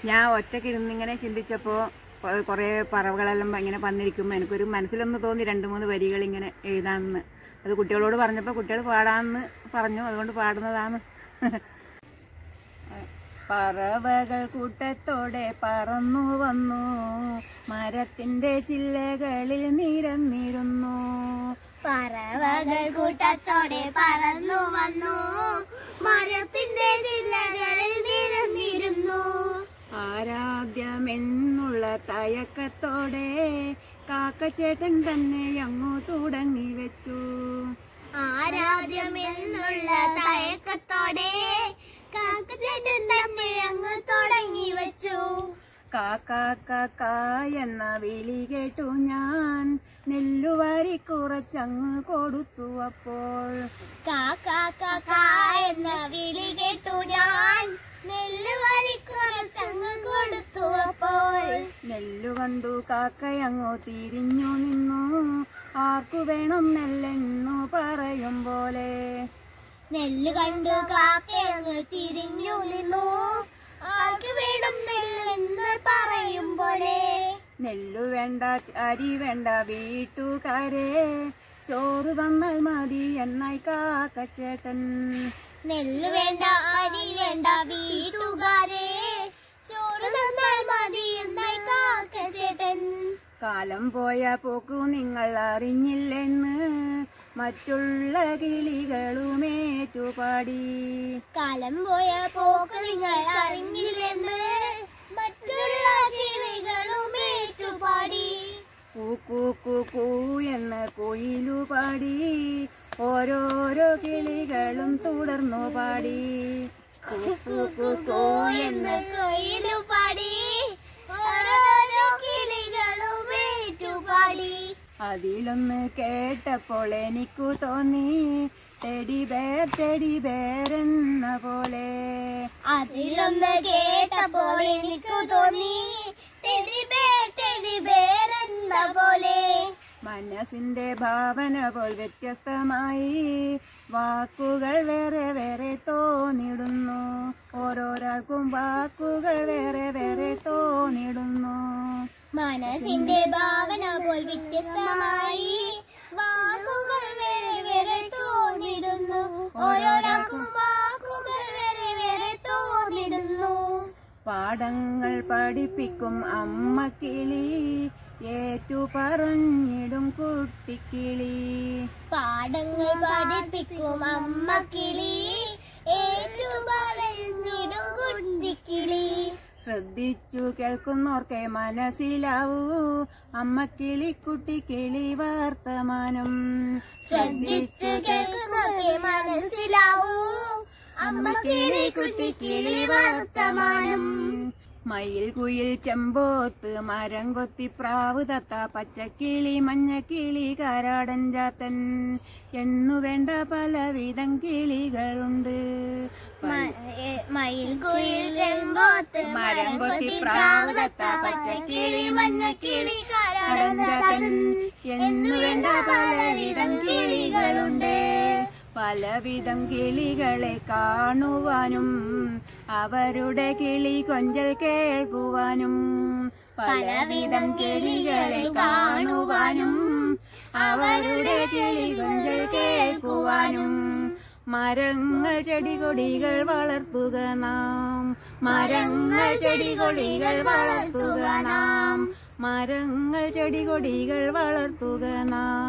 ഞാൻ ഒറ്റയ്ക്ക് ഇരുന്നിങ്ങനെ ചിന്തിച്ചപ്പോൾ കുറേ പറവകളെല്ലാം ഇങ്ങനെ വന്നിരിക്കുമ്പോൾ എനിക്കൊരു മനസ്സിലൊന്ന് തോന്നി രണ്ട് മൂന്ന് വരികൾ ഇങ്ങനെ എഴുതാമെന്ന് അത് കുട്ടികളോട് പറഞ്ഞപ്പോൾ കുട്ടികൾ പാടാമെന്ന് പറഞ്ഞു അതുകൊണ്ട് പാടുന്നതാണ് പറവകൾ കൂട്ടത്തോടെ പറന്നു വന്നു മരത്തിന്റെ ചില്ലകളിൽ നിരന്നിരുന്നു പറവകൾ കൂട്ടത്തോടെ പറന്നു വന്നു മരത്തിന്റെ ചില്ലകളിൽ നിരന്നിരുന്നു ആരാധ്യമെന്നുള്ള തയക്കത്തോടെ കാക്കച്ചേട്ടൻ തന്നെ അങ്ങു തുടങ്ങി വെച്ചു ആരാധ്യം എന്നുള്ള തയക്കത്തോടെ കാക്കച്ചേട്ടൻ തന്നെ അങ്ങ് തുടങ്ങി വെച്ചു കാക്കാക്ക എന്ന വിളി കേട്ടു ഞാൻ നെല്ലുവാരി കുറച്ചങ്ങ് കൊടുത്തു അപ്പോൾ കാക്ക എന്ന വിളി കേട്ടു ഞാൻ നെല്ല് വാരി കുറച്ചങ്ങ് കൊടുത്തു അപ്പോൾ നെല്ലു കണ്ടു കാക്കയങ്ങു തിരിഞ്ഞു നിന്നു ആർക്കു വേണം നെല്ലെന്നു പറയും പോലെ നെല്ല് കണ്ടു കാക്കയങ്ങ് തിരിഞ്ഞു നിന്നു ആർക്ക് വേണം നെല്ലെന്ന് പറയും പോലെ നെല്ലു വേണ്ട അരി വേണ്ട വീട്ടുകാരെ ചോറ് തന്നാൽ മതി എന്നായി കാക്കച്ചേട്ടൻ നെല്ല് വേണ്ട അരി വേണ്ട വീട്ടുകാരെ ചോറ് തന്നാൽ മതി എന്നായി കാക്കച്ചേട്ടൻ കാലം പോയ പോക്കു നിങ്ങൾ അറിഞ്ഞില്ലെന്ന് മറ്റുള്ള കിളികളുമേറ്റുപാടി കാലം പോയ പോക്ക് നിങ്ങൾ അറിഞ്ഞില്ലെന്ന് മറ്റുള്ള കിളികളും ഏറ്റുപാടി കൂക്കൂ കൂക്കൂ എന്ന് കുയിലു പാടി ഓരോരോ കിളികളും തുടർന്നു പാടി കുക്കു കുക്കു എന്ന് കൊയിലു പാടി ഓരോരോ കിളികളും ഏറ്റുപാടി അതിലൊന്ന് കേട്ടപ്പോൾ എനിക്കു തോന്നി ടെടി ബേർ ടെടി ബേർ എന്ന പോലെ അതിലൊന്ന് കേട്ടപ്പോൾ എനിക്ക് തോന്നി ടെഡിബേർ ടെഡിബേർ എന്ന പോലെ മനസ്സിന്റെ ഭാവന പോൽ വ്യത്യസ്തമായി വാക്കുകൾ വേറെ വേറെ തോന്നിടുന്നു ഓരോരാൾക്കും വാക്കുകൾ വേറെ വേറെ തോന്നിടുന്നു മനസ്സിന്റെ ഭാവന പോൽ വ്യത്യസ്തമായി വാക്കുകൾ വേറെ വേറെ തോന്നിടുന്നു ഓരോരാൾക്കും വാക്കുകൾ വേറെ വേറെ തോന്നിടുന്നു പാഠങ്ങൾ പഠിപ്പിക്കും അമ്മ കിളി ഏറ്റു പറഞ്ഞിടും കുട്ടിക്കിളി പാഠങ്ങൾ പഠിപ്പിക്കും അമ്മ കിളി ഏറ്റു പറഞ്ഞിടും കുട്ടിക്കിളി ശ്രദ്ധിച്ചു കേൾക്കുന്നോർക്കെ മനസ്സിലാവൂ അമ്മ കിളി കുട്ടി കിളി വർത്തമാനം ശ്രദ്ധിച്ചു കേൾക്കുന്നൊക്കെ മനസ്സിലാവൂ അമ്മ കിളി കുട്ടി കിളി വർത്തമാനം മയിൽ കുയിൽ ചെമ്പോത്ത് മരം കൊത്തി പ്രാവ് തത്ത പച്ചക്കിളി മഞ്ഞക്കിളി കാരാടൻ ജാത്തൻ എന്നു വേണ്ട പലവിധം കിളികളുണ്ട് മ- ഏ, മയിൽ കുയിൽ ചെമ്പോത്ത് മരം കൊത്തി പ്രാവ് തത്ത പച്ചക്കിളി മഞ്ഞക്കിളി കാരാടൻ ജാത്തൻ എന്നു വേണ്ട പലവിധം കിളികളുണ്ട് പലവിധം കിളികളെ കാണുവാനും അവരുടെ കിളി കൊഞ്ചൽ കേൾക്കുവാനും പലവിധം കിളികളെ കാണുവാനും അവരുടെ കിളി കൊഞ്ചൽ കേൾക്കുവാനും മരങ്ങൾ ചെടികൊടികൾ വളർത്തുക നാം മരങ്ങൾ ചെടികൊടികൾ വളർത്തുക നാം മരങ്ങൾ ചെടികൊടികൾ വളർത്തുക നാം